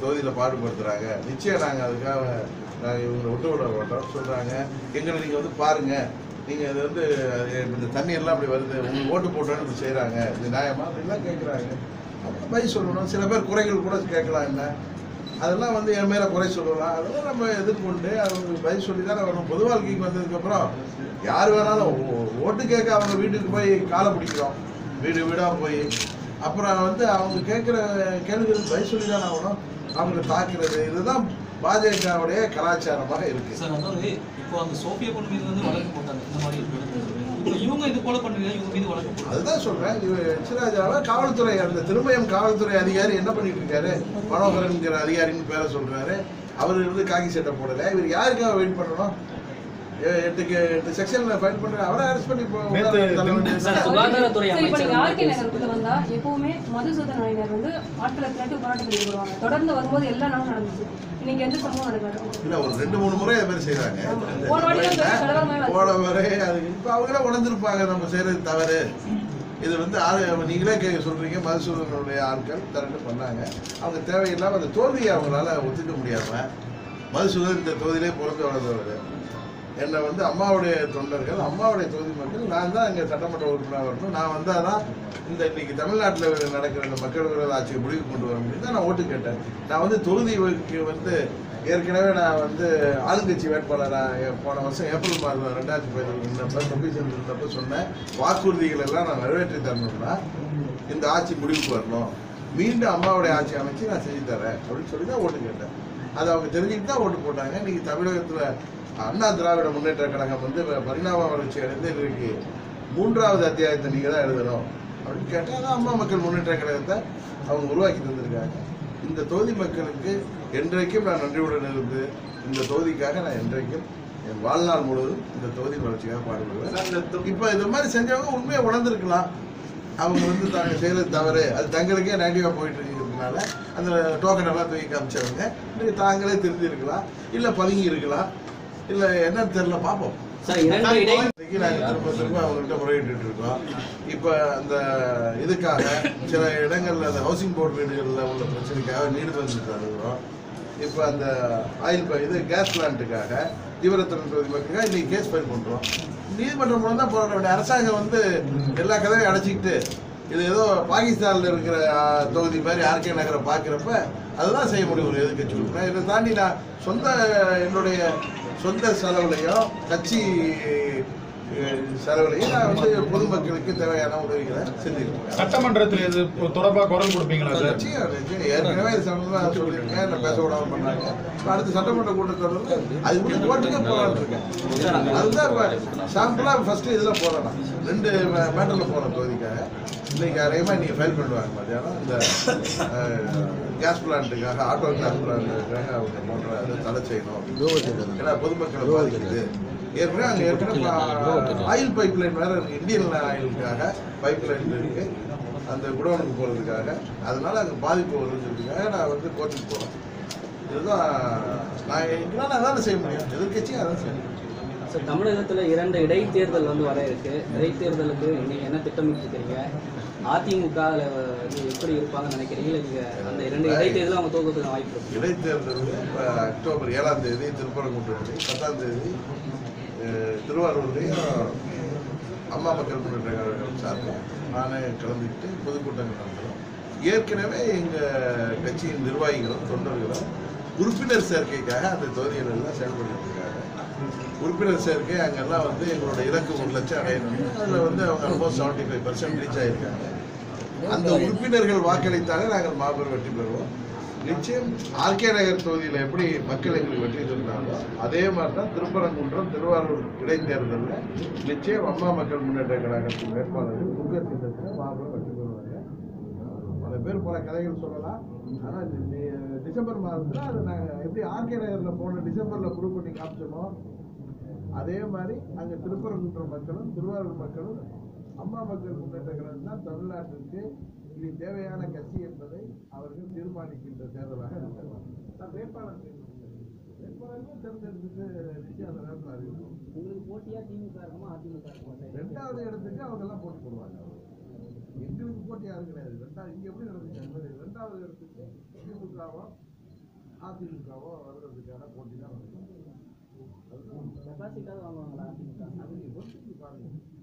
தொகுதியில் பாடுபடுத்துறாங்க நிச்சயம் நாங்கள் அதுக்காக நாங்கள் இவங்களை விட்டு விட மாட்டோம் சொல்றாங்க எங்களை நீங்கள் வந்து பாருங்க நீங்கள் இது வந்து அது இந்த தண்ணி எல்லாம் அப்படி வருது உங்களுக்கு ஓட்டு போட்டோன்னு இப்படி செய்கிறாங்க இது நியாயமா அப்படிலாம் கேட்குறாங்க அப்புறம் பதில் சொல்லணும் சில பேர் குறைகள் கூட கேட்கலாம் என்ன அதெல்லாம் வந்து என் மேலே குறை சொல்லலாம் அதெல்லாம் நம்ம எதிர்கொண்டு அவங்களுக்கு பதில் சொல்லி தானே வரணும் பொது வாழ்க்கைக்கு வந்ததுக்கப்புறம் யார் வேணாலும் ஓ- ஓட்டு கேட்க அவங்க வீட்டுக்கு போய் காலை பிடிக்கிறோம் வீடு வீடாக போய் அப்புறம் வந்து அவங்க கேட்குற கேள்விகளுக்கு பதில் சொல்லி தானே ஆகணும் அவங்களை தாக்குறது இதுதான் பாஜகவுடைய கலாச்சாரமாக இருக்கு சார் அதாவது இப்போ அந்த சோஃபியா பொண்ணு மீது வந்து வழக்கு போட்டாங்க இந்த மாதிரி இருக்கு. இப்போ இவங்க இது போல பண்ணுறீங்க இவங்க மீது வழக்கு போட்டாங்க அதுதான் சொல்றேன் இவர் சிராஜாவை காவல்துறை அந்த திருமயம் காவல்துறை அதிகாரி என்ன பண்ணிட்டு இருக்காரு மனோகரன்கிற அதிகாரின்னு பேரை சொல்றாரு அவர் இருந்து காக்கி சட்டை போடல இவர் யாருக்காக வெயிட் பண்ணணும் எ- எட்டுக்கு எட்டு செக்ஷன்ல ஃபைல் பண்ற அவரை அரெஸ்ட் பண்ணி போ- நேத்து தள்ள வேண்டியது சார், தானே? சுகாதாரத்துறை சரி, இப்ப நீங்க ஆர்கே அமைச்சர் நகருக்குள்ள வந்தா எப்பவுமே மதுசூதன நாயினர் வந்து ஆட்களை திரட்டி போராட்டத்தில் ஈடுபடுவாங்க தொடர்ந்து வரும்போது எல்லா நாளும் நடந்துச்சு இன்னைக்கு எந்த சம்பவம் நடக்காது இல்ல ஒரு ரெண்டு மூணு முறை அது மாதிரி செய்றாங்க ஆமா. இந்த போன வாட்டி தான் முறையில கலவரம் மேல போன முறை அது இப்ப அவங்களே உணர்ந்திருப்பாங்க நம்ம செய்யறது தவறு இது வந்து ஆளு நீங்களே கேட்க சொல்றீங்க மதுசூதனுடைய ஆட்கள் திரண்டு பண்ணாங்க அவங்க தேவையில்லாம அந்த தோல்வியை அவங்களால ஒத்துக்க முடியாம மதுசூதன் இந்த தொகுதியிலே பிறந்து வளர்ந்தவர் என்னை வந்து அம்மாவுடைய தொண்டர்கள் அம்மாவுடைய தொகுதி மக்கள் நான் தான் இங்கே சட்டமன்ற உறுப்பினர் வரணும் நான் வந்தால் தான் இந்த இன்னைக்கு தமிழ்நாட்டில் நடக்கிற இந்த மக்கள் விரோத ஆட்சியை முடிவு கொண்டு வர முடியும் தான் நான் ஓட்டு கேட்டேன் நான் வந்து தொகுதிக்கு வந்து ஏற்கனவே நான் வந்து ஆளுங்கட்சி வேட்பாளராக போன வருஷம் ஏப்ரல் மாதம் ரெண்டாயிரத்தி பதினொன்று இருந்தப்ப கமிஷன் இருந்தப்ப சொன்னேன் வாக்குறுதிகள் எல்லாம் நான் நிறைவேற்றி தரணும்னா இந்த ஆட்சி முடிவுக்கு வரணும் மீண்டும் அம்மாவுடைய ஆட்சி அமைச்சு நான் செஞ்சு தரேன் அப்படின்னு சொல்லி தான் ஓட்டு கேட்டேன் அது அவங்க தெரிஞ்சுக்கிட்டு தான் ஓட்டு போட்டாங்க இன்னைக்கு தமிழகத்தில் அண்ணா திராவிட முன்னேற்ற கழகம் வந்து பரிணாம வளர்ச்சி அடைந்து இன்றைக்கு மூன்றாவது அத்தியாயத்தை நீங்கள் தான் எழுதணும் அப்படின்னு கேட்டால் அதான் அம்மா மக்கள் முன்னேற்ற கழகத்தை அவங்க உருவாக்கி தந்திருக்காங்க இந்த தொகுதி மக்களுக்கு என்றைக்கும் நான் நன்றியுடன் இருந்து இந்த தொகுதிக்காக நான் என்றைக்கும் என் வாழ்நாள் முழுவதும் இந்த தொகுதி வளர்ச்சிக்காக பாடுபடுவேன் இப்போ இது மாதிரி செஞ்சவங்க உண்மையை உணர்ந்திருக்கலாம் அவங்க வந்து தாங்க செய்யறது தவறு அது தங்களுக்கே நெகட்டிவாக போயிட்டு இருக்கிறதுனால அந்த டோக்கன் எல்லாம் தூக்கி காமிச்சவங்க இன்னைக்கு தாங்களே திருந்தி இருக்கலாம் இல்லை பதுங்கி இருக்கலாம் இல்லை என்னன்னு தெரியல பார்ப்போம் சார் இரண்டு இடை இன்னைக்கு நாங்கள் திரும்ப திரும்ப அவங்கள்ட்ட முறையிட்டு இருக்கோம் இப்போ அந்த இதுக்காக சில இடங்கள்ல அந்த ஹவுசிங் போர்டு வீடுகளில் உள்ள பிரச்சனைக்காக நீடு வந்துட்டு இருக்கிறோம் இப்போ அந்த ஆயில் ப- இது கேஸ் பிளான்ட்டுக்காக தீவிரத்திறன் தொகுதி மக்களுக்காக இன்னைக்கு கேஸ் ஃபைல் பண்ணுறோம் நீதிமன்றம் மூலம் தான் போராட வேண்டிய அரசாங்கம் வந்து எல்லா கதையும் அடைச்சிக்கிட்டு இது ஏதோ பாகிஸ்தானில் இருக்கிற ஆ, தொகுதி மாதிரி ஆர்கே நகரை பார்க்குறப்ப அதுதான் செய்ய முடியும் ஒரு எதிர்க்கட்சி உறுப்பினர் இதை தாண்டி நான் சொந்த என்னுடைய சொந்த செலவுலையும் கட்சி அஹ், செலவுலையும் நான் வந்து பொதுமக்களுக்கு தேவையான உதவிகளை செஞ்சிருக்கேன் சட்டமன்றத்தில் இது தொடர்பாக குரல் கொடுப்பீங்களா சார் நிச்சயம், நிச்சயம். ஏற்கனவே இது சம்பந்தமா சொல்லியிருக்கேன் என்ன பேச விடாம பண்ணாங்க இப்ப அடுத்த சட்டமன்ற கூட்டத்தொடர் அது கூட கோர்ட்டுக்கே போராட்டு இருக்கேன் அதுதான் சாம்பிளா ஃபர்ஸ்ட் இதுல போறேன் நான். ரெண்டு மேட்டர்ல போறேன் தொகுதிக்காக இன்னைக்கு அரையமா நீங்க ஃபைல் பண்ணுவாங்க மத்தியானம் இந்த கேஸ் பிளான்ட்டுக்காக ஆட்டோ கேஸ் பிளான்ட்டுக்காக அவங்க போன்ற அதை தடை செய்யணும் ஏன்னா பொதுமக்களை பாதிக்குது ஏற்கனவே அங்கே ஏற்கனவே ஆயில் பைப் லைன் வேற இருக்கு இந்தியன் ஆயிலுக்காக பைப் லைன் இருக்கு அந்த குடோனுக்கு போகிறதுக்காக அதனால அங்கே பாதிப்பு வருதுன்றதுக்காக நான் வந்து கோர்ட்டுக்கு போகிறேன் இதுதான் நான் எங்களால் அதான் செய்ய முடியும் எதிர்கட்சியும் அதான் செய்ய முடியும் சார் தமிழகத்துல இரண்டு இடைத்தேர்தல் வந்து வர இருக்கு இடைத்தேர்தலுக்கு நீங்க என்ன திட்டமிட்டு இருக்கீங்க அதிமுக ல வந்து எப்படி இருப்பாங்கன்னு நினைக்கிறீங்க இல்ல நீங்க அந்த இரண்டு இடைத்தேர்தலும் அவங்க தோக்கத்துக்கு வாய்ப்பு இருக்கு இடைத்தேர்தல் இப்போ அக்டோபர் ஏழாம் தேதி திருப்பரங்குன்றத்துலையும் பத்தாம் தேதி அஹ், திருவாரூர்லையும் அம்மா மக்கள் முன்னேற்ற கழகம் சார்பில் நானே கலந்துக்கிட்டு பொதுக்கூட்டங்கள் நடத்துகிறோம் ஏற்கனவே எங்கள் கட்சியின் நிர்வாகிகளும் தொண்டர்களும் உறுப்பினர் சேர்க்கைக்காக அந்த தொகுதிகள் எல்லாம் செயல்பட்டு இருக்காங்க உறுப்பினர் சேர்க்கை அங்கெல்லாம் வந்து எங்களோட இலக்கு ஒரு லட்சம் அடையணும் அதில் வந்து அவங்க almost seventy five percent reach ஆகியிருக்காங்க அந்த உறுப்பினர்கள் வாக்களித்தாலே நாங்கள் மாபெரும் வெற்றி பெறுவோம் நிச்சயம் ஆர்கே நகர் தொகுதியில் எப்படி மக்கள் எங்களுக்கு வெற்றி தந்தாங்களோ அதே மாதிரி தான் திருப்பரங்குன்றம் திருவாரூர் இடைத்தேர்தலில் நிச்சயம் அம்மா மக்கள் முன்னேற்ற கழகத்தின் வேட்பாளர்கள் உங்கள் சின்னத்தில் மாபெரும் வெற்றி பெறுவாங்க பல பேர் பல கதைகள் சொல்லலாம் ஆனால் டிசம்பர் மாதத்தில் அது நாங்கள் எப்படி ஆர்கே நகரில் போன டிசம்பரில் ப்ரூவ் பண்ணி காமிச்சோமோ அதே மாதிரி அங்கே திருப்பரங்குன்றம் மக்களும் திருவாரூர் மக்களும் அம்மா மக்கள் முன்னேற்ற கழகம் தான் தமிழ்நாட்டிற்கு இனி தேவையான கட்சி என்பதை அவர்கள் தீர்மானிக்கின்ற தேர்தலாக இருக்கிறார் வேட்பாளர் வேட்பாளர்கள் தேர்ந்தெடுத்துட்டு நிச்சயம் அந்த நேரத்தில் அறிவிப்போம் உங்களுக்கு போட்டியா திமுக இருக்குமா அதிமுக இருக்குமா சார் ரெண்டாவது இடத்துக்கு அவங்க எல்லாம் போட்டி போடுவாங்க எங்களுக்கு போட்டி யாரும் கிடையாது ரெண்டாவது இங்க எப்படி நடந்துச்சு அது மாதிரி ரெண்டாவது இடத்துக்கு திமுகவும் அதிமுகவோ வர்றதுக்கான போட்டி தான் நடக்கும். அதுதான் டெபாசிட்டாவது வாங்குவாங்களா அதிமுக அது யோசிச்சு பாருங்க